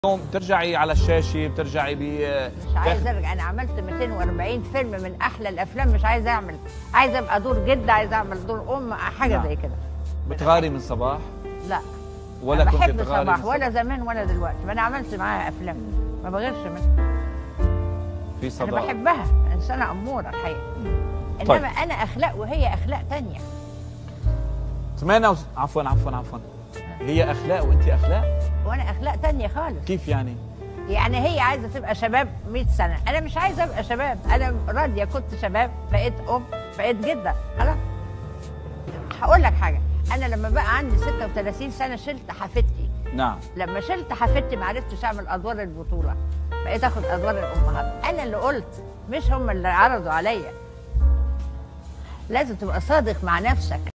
اليوم بترجعي على الشاشه بترجعي ب مش عايزه ارجع انا عملت 240 فيلم من احلى الافلام مش عايزه اعمل عايزه ابقى دور جده عايزه اعمل دور ام حاجه نعم. زي كده بتغاري من صباح لا ولا أنا كنت بحب تغاري صباح من ولا زمان ولا دلوقتي ما انا عملت معاها افلام ما بغيرش منها في انا صداقه بحبها انسانه اموره الحقيقه انما طيب. انا اخلاق وهي اخلاق تانية ثمانية وس... عفوا عفوا عفوا هي اخلاق وانت اخلاق وانا اخلاق تانية خالص كيف يعني يعني هي عايزه تبقى شباب 100 سنه انا مش عايزه ابقى شباب انا راضيه كنت شباب بقيت ام بقيت جده خلاص هقول لك حاجه انا لما بقى عندي 36 سنه شلت حفيدتي نعم لما شلت حفيدتي ما عرفتش اعمل ادوار البطوله بقيت اخد ادوار الامهات انا اللي قلت مش هم اللي عرضوا عليا لازم تبقى صادق مع نفسك